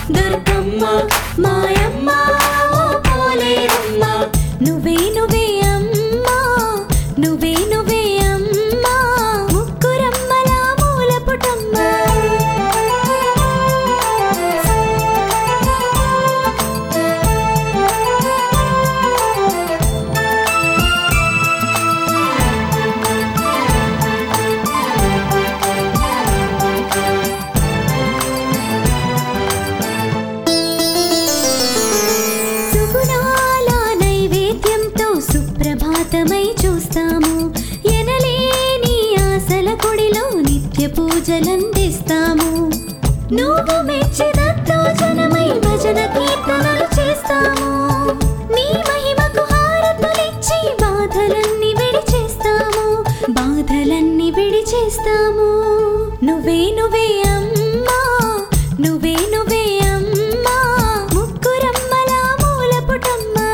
దుర్గమ్మ మాయమ్మ ఓ పోలేరమ్మ నువ్వే నువ్వే అమ్మా నువ్వే నువ్వే అమ్మా ముక్కురమ్మల మూల పుటమ్మ సుగుణాల నైవేద్యంతో సుప్రభాతమై చూస్తాము ఎనలేని ఆశల కొడిలో నిత్య పూజలందిస్తాము నువ్వు మెచ్చినతో జనమై భజన కీర్తనలు చేస్తాము నీ మహిమకు హారతులిచ్చి బాధలన్నీ విడిచేస్తాము బాధలన్నీ విడిచేస్తాము నువ్వే నువ్వే అమ్మా నువ్వే నువ్వే అమ్మా ముక్కురమ్మల మూల పుటమ్మా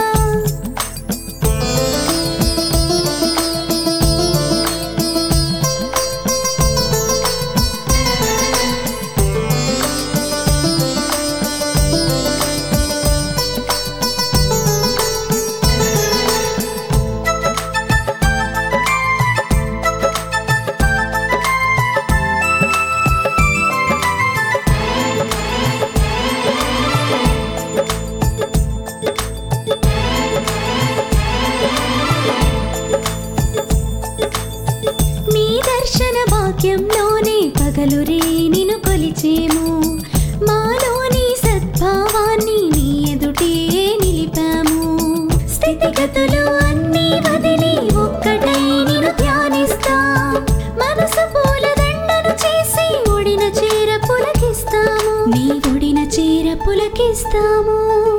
మీ దర్శన భాగ్యంలోనే పగలురే నిన్ను కొలిచేము మాలోని సద్భావాన్ని నీ ఎదుటే నిలిపాము స్థితిగతులు అన్నీ వదిలి ఒక్కటై నిన్ను ధ్యానిస్తాం మనసు పూల దండను చేసి ఒడిన చీర పులకిస్తాము నీ ఒడిన చీర పులకిస్తాము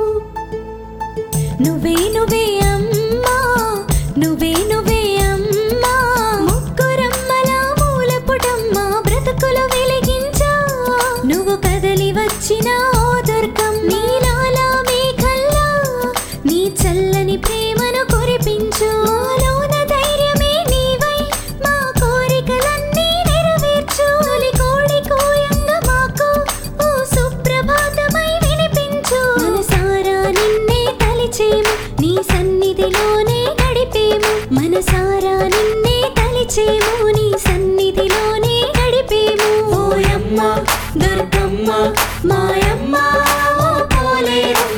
నువ్వే నువ్వే అమ్మా నువ్వే నువ్వే అమ్మా ముక్కురమ్మల మూల పుటమ్మ బ్రతుకులు వెలిగించా నువ్వు కదలి వచ్చిన ఓ దుర్గం నీలాల మేఘల్లా నీ చల్లని ప్రేమను కురిపించు మాలోన ధైర్యమే నీవై మా కోరికలన్నీ నెరవేర్చు తొలి కోడి కోయంగా మాకు ఓ సుప్రభాతమై వినిపించు మనసారా నిన్నే తలిచేము నీ సన్నిధిలోనే గడిపేము మనసారా నిన్నే తలిచేము నీ సన్నిధిలోనే గడిపేము ఓయమ్మ దుర్గమ్మ మాయమ్మ ఓ పోలేరమ్మ